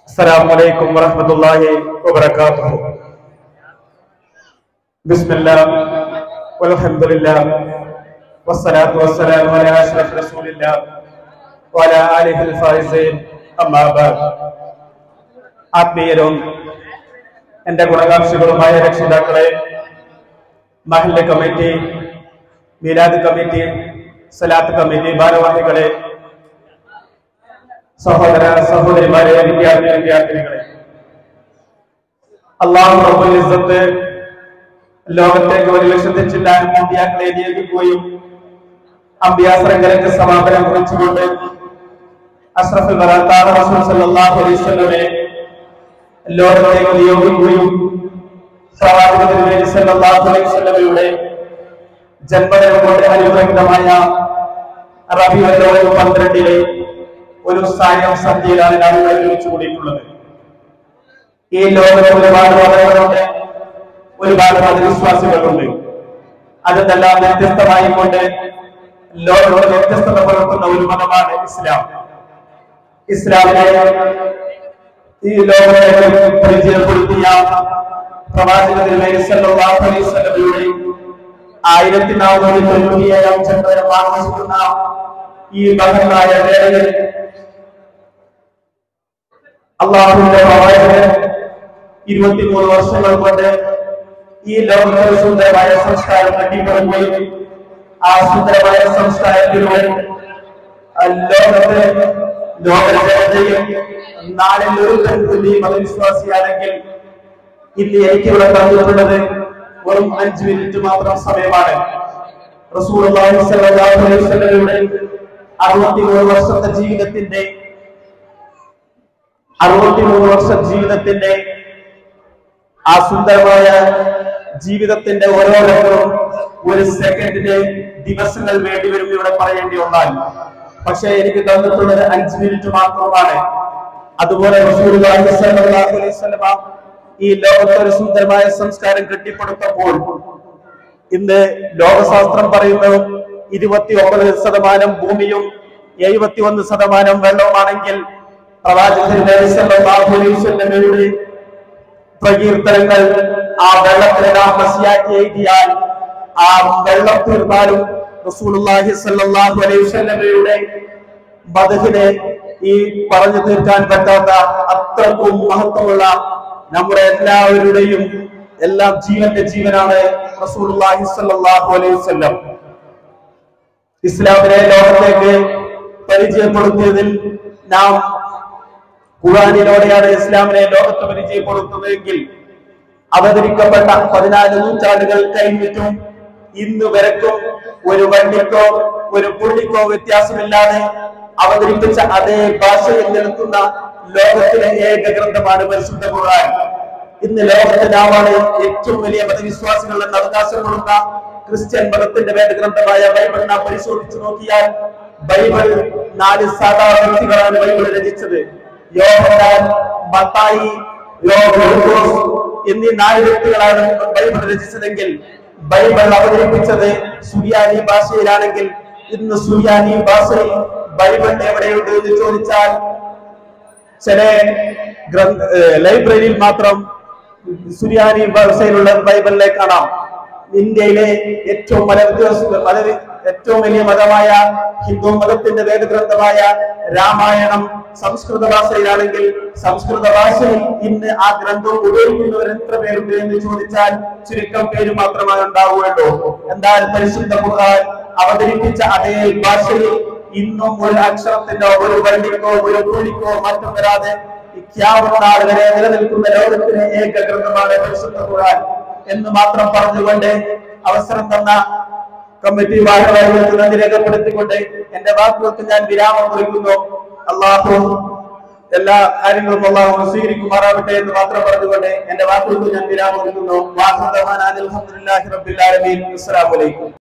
السلام عليكم ورحمة الله وبركاته بسم الله والحمد لله والصلاة والسلام على أشرف رسول الله وعلى آله الفائزين أما بعد ആത്മീയരും എന്റെ ഗുണകാംക്ഷികളുമായ രക്ഷിതാക്കളെ മഹല്ല് കമ്മിറ്റി മീലാദ് കമ്മിറ്റി സലാത്ത് കമ്മിറ്റി ഭാരവാഹികളെ സഹോദര സഹോദരിമാരെ വിദ്യാർത്ഥി വിദ്യാർത്ഥിനികളെ അള്ളാഹു റബ്ബുൽ ഇസ്സത്ത് ലോകത്തേക്ക് ഒരു ലക്ഷത്തി ചില്ലാനും അമ്പിയാക്കളെ നിയോഗിക്കുകയും അമ്പിയാശ്രങ്കരക്ക് സമാപനം കുറിച്ചുകൊണ്ട് അഷ്റഫുൽ വറാത്താഹ റസൂൽ സല്ലല്ലാഹു അലൈഹി വസല്ലമയെ ലോകത്തേക്ക് നിയോഗിക്കുകയും പ്രവാചക തിരുമേനി സല്ലല്ലാഹു അലൈഹി വസല്ലമയുടെ ജന്മദിനം കൊണ്ട് അനുഗ്രഹിതമായ റബിയുൽ പന്ത്രണ്ടിലെ ഒരു സായം സന്ധ്യയിലാണ് നാം ഇവിടെ ഒരുമിച്ച് കൂടിയിട്ടുള്ളത് ഈ ലോകത്ത് ഒരുപാട് മതങ്ങളുണ്ട് ഒരുപാട് മതവിശ്വാസികളുണ്ട് അതെല്ലാം വ്യത്യസ്തമായിക്കൊണ്ട് ലോകത്തോട് വ്യത്യസ്തത പുലർത്തുന്ന ഒരു മതമാണ് ഇസ്ലാം ഇസ്ലാമിനെ ഈ ലോകത്തെ പരിചയപ്പെടുത്തിയ പ്രവാചക തിരുമേനി സല്ലല്ലാഹു അലൈഹി വസല്ലമയുടെ ആയിരത്തി നാനൂറ്റി തൊണ്ണൂറ്റിയേഴാം ചന്ദ്രൻ ആഘോഷിക്കുന്ന ഈ മഹത്തായ വേളയിൽ അള്ളാഹുവിന്റെ പ്രവാചകൻ ഇരുപത്തിമൂന്ന് വർഷങ്ങൾ കൊണ്ട് ഈ ലോകത്തെ സുന്ദരമായ സംസ്കാരം കെട്ടിപ്പടുക്കുകയും ആ സുന്ദരമായ സംസ്കാരത്തിലൂടെ ആ ലോകത്തെ ലോകജനതയും നാളിൽ ഒരു തരത്തിൽ മതവിശ്വാസിയാണെങ്കിൽ ഇന്ന് എനിക്ക് ഇവിടെ തന്നിട്ടുള്ളത് വെറും അഞ്ച് മിനിറ്റ് മാത്രം സമയമാണ് റസൂലുള്ളാഹി സ്വല്ലല്ലാഹു അലൈഹി വസല്ലമയുടെ അറുപത്തിമൂന്ന് വർഷത്തെ ജീവിതത്തിന്റെ അറുപത്തിമൂന്ന് വർഷ ജീവിതത്തിന്റെ ആ സുന്ദരമായ ജീവിതത്തിന്റെ ഓരോ ഘട്ടവും ഒരു സെക്കൻഡിന് ദിവസങ്ങൾ വേണ്ടി വരും ഇവിടെ പറയേണ്ടി വന്നാൽ പക്ഷെ എനിക്ക് തന്നിട്ടുള്ളത് അഞ്ച് മിനിറ്റ് മാത്രമാണ് അതുപോലെ റസൂലുള്ളാഹി സ്വല്ലല്ലാഹു അലൈഹി വസല്ലമ ഈ ലോകത്തെ ഒരു സുന്ദരമായ സംസ്കാരം കെട്ടിപ്പടുത്തപ്പോൾ ഇന്ന് ലോകശാസ്ത്രം പറയുന്നു ഇരുപത്തി ഒമ്പത് ശതമാനം ഭൂമിയും എഴുപത്തി ഒന്ന് ശതമാനം വെള്ളവുമാണെങ്കിൽ പ്രവാചകരുടെ പ്രകീർത്തനങ്ങൾ ആ വെള്ളത്തിനെ നാം മസിയാക്കി എഴുതിയാൽ ആ വെള്ളം തീർന്നാലും റസൂലുള്ളാഹി സ്വല്ലല്ലാഹു അലൈഹി വസല്ലമയുടെ മദഹിനെ ഈ പറഞ്ഞു തീർക്കാൻ പറ്റാത്ത അത്രക്കും മഹത്വമുള്ള നമ്മുടെ എല്ലാവരുടെയും എല്ലാം ജീവന്റെ ജീവനാണ് റസൂലുള്ളാഹി സ്വല്ലല്ലാഹു അലൈഹി വസല്ലം ഇസ്ലാമിനെ ലോകത്തേക്ക് പരിചയപ്പെടുത്തിയതിൽ നാം ഖുർആനിലൂടെയാണ് ഇസ്ലാമിനെ ലോകത്ത് പരിചയപ്പെടുത്തുന്നതെങ്കിൽ അവതരിക്കപ്പെട്ട പതിനാല് നൂറ്റാണ്ടുകൾ കഴിഞ്ഞിട്ടും ഇന്ന് വരക്കും ഒരു വണ്ടിക്കോ ഒരു പുള്ളിക്കോ വ്യത്യാസമില്ലാതെ അവതരിപ്പിച്ച അതേ ഭാഷയിൽ നിൽക്കുന്ന ലോകത്തിലെ ഏക ഗ്രന്ഥമാണ് പരിശുദ്ധ ഖുർആൻ ഇന്ന് ലോകത്തെ നാമാണ് ഏറ്റവും വലിയ മതവിശ്വാസികൾ എന്ന് അവകാശപ്പെടുന്ന ക്രിസ്ത്യൻ മതത്തിന്റെ വേദഗ്രന്ഥമായ ബൈബിൾ നാം പരിശോധിച്ചു നോക്കിയാൽ ബൈബിൾ നാല് സാധാരണ വ്യക്തികളാണ് ബൈബിൾ രചിച്ചത് യോഹന്നാൻ മത്തായി ലൂക്കോസ് എന്നീ നാല് വ്യക്തികളാണ് ബൈബിൾ രചിച്ചതെങ്കിൽ ബൈബിൾ അവതരിപ്പിച്ചത് സുറിയാനി ഭാഷയിലാണെങ്കിൽ ഇന്ന് സുറിയാനി ഭാഷയിൽ ബൈബിൾ എവിടെയുണ്ട് എന്ന് ചോദിച്ചാൽ ചില ഗ്രന്ഥ ലൈബ്രറിയിൽ മാത്രം സുറിയാനി ഭാഷയിലുള്ള ബൈബിളിലെ കാണാം ഇന്ത്യയിലെ ഏറ്റവും മത മത ഏറ്റവും വലിയ മതമായ ഹിന്ദു മതത്തിന്റെ വേദഗ്രന്ഥമായ രാമായണം സംസ്കൃത ഭാഷയിലാണെങ്കിൽ സംസ്കൃത ഭാഷയിൽ ഇന്ന് ആ ഗ്രന്ഥം ഉപയോഗിക്കുന്നവർ എത്ര പേരുണ്ട് എന്ന് ചോദിച്ചാൽ ചുരുക്കം പേര് മാത്രമേ ഉണ്ടാവുകയുള്ളൂ എന്നാൽ പരിശുദ്ധ ഖുർആൻ അവതരിപ്പിച്ച അതേ ഭാഷയിൽ ഇന്നും ഒരു അക്ഷരത്തിനോ ഒരു വണ്ടിക്കോ ഒരു പുള്ളിക്കോ മറ്റും വരാതെ ഇഖ്യാമനാൾ വരെ നിലനിൽക്കുന്ന ലോകത്തിലെ ഏക ഗ്രന്ഥമാണ് പരിശുദ്ധ ഖുർആൻ എന്ന് മാത്രം പറഞ്ഞുകൊണ്ട് അവസരം തന്ന കമ്മിറ്റി ഭാരവാഹികൾക്ക് നന്ദി രേഖപ്പെടുത്തിക്കൊണ്ട് എന്റെ വാക്കുകൾക്ക് ഞാൻ വിരാമം കുറിക്കുന്നു അള്ളാഹു എല്ലാ കാര്യങ്ങളും അള്ളാഹു സ്വീകരിക്കുമാറാവട്ടെ എന്ന് മാത്രം പറഞ്ഞുകൊണ്ട് എന്റെ വാക്കുകൾക്ക് ഞാൻ വിരാമം കുറിക്കുന്നു വാഹുദമാൻ അലഹമുല്ലാഹി റബ്ബിൽ ആലമീൻ അസ്സലാമു അലൈക്കും